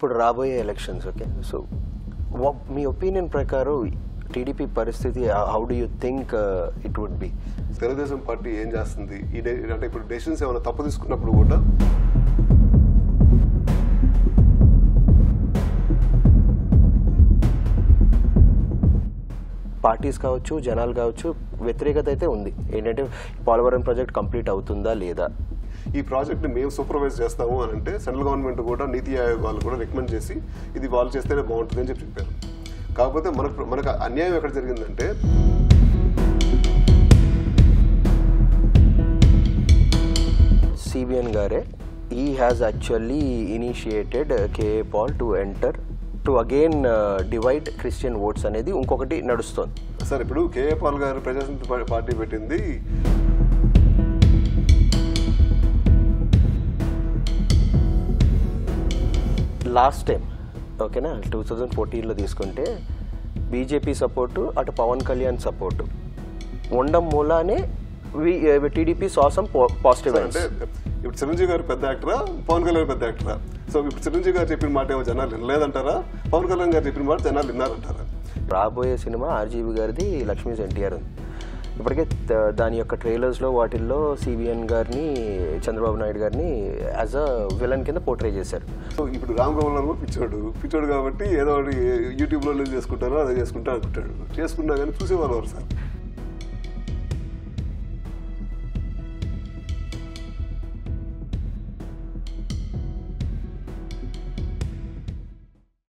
ఇప్పుడు రాబోయే elections okay so మీ ఒపీనియన్ ప్రకారం టీడీపీ పరిస్థితి how do you think it would be Telugu Desam party ఏం చేస్తుంది ఈ డే అంటే ఇప్పుడు డెసిషన్స్ ఏమైనా తప్పు తీసుకున్నప్పుడు కూడా పార్టీస్ కావచ్చు జనాలు కావచ్చు వ్యతిరేకత అయితే ఉంది ఏంటంటే పోలవరం ప్రాజెక్ట్ కంప్లీట్ అవుతుందా లేదా ఈ ప్రాజెక్ట్ని మేము సూపర్వైజ్ చేస్తాము అని అంటే సెంట్రల్ గవర్నమెంట్ కూడా నీతి ఆయోగ్ వాళ్ళు కూడా రికమెండ్ చేసి ఇది వాళ్ళు చేస్తేనే బాగుంటుంది అని చెప్పి చెప్పారు కాకపోతే మనకు మనకు అన్యాయం ఎక్కడ జరిగిందంటే సిబిఎన్ గారే ఈ has actually initiated KA Paul to enter to again divide Christian votes అనేది ఇంకొకటి నడుస్తోంది సార్ ఇప్పుడు కేఏ పాల్ గారు ప్రజాసమితి పా- పార్టీ పెట్టింది లాస్ట్ టైం ఓకేనా టూ థౌజండ్ ఫోర్టీన్లో తీసుకుంటే బీజేపీ సపోర్టు అటు పవన్ కళ్యాణ్ సపోర్టు ఉండడం మూలానే టీడీపీ సాసం పాజిటివ్ అంటే ఇప్పుడు చిరంజీవి గారు పెద్ద యాక్టరా పవన్ కళ్యాణ్ పెద్ద యాక్టరా సో ఇప్పుడు చిరంజీవి గారు చెప్పిన మాట ఏమో జనాలు వినలేదంటారా పవన్ కళ్యాణ్ గారు చెప్పిన మాట జనాలు విన్నారంటారా రాబోయే సినిమా ఆర్జీవి గారిది లక్ష్మీ ఎన్టీఆర్ ఉంది ఇప్పటికే త- దాని యొక్క ట్రైలర్స్లో వాటిల్లో సిబిఎన్ గారిని చంద్రబాబు నాయుడు గారిని యాజ్ అ విలన్ కింద పోర్ట్రే చేశారు సో ఇప్పుడు రామ్ గోపాల్ వర్మ పిచ్చోడు పిచ్చోడు కాబట్టి ఏదో ఒకటి యూట్యూబ్లో చేసుకుంటారో అదే చేసుకుంటా అనుకుంటాడు చేసుకున్నా కానీ చూసేవాళ్ళు ఎవరు సార్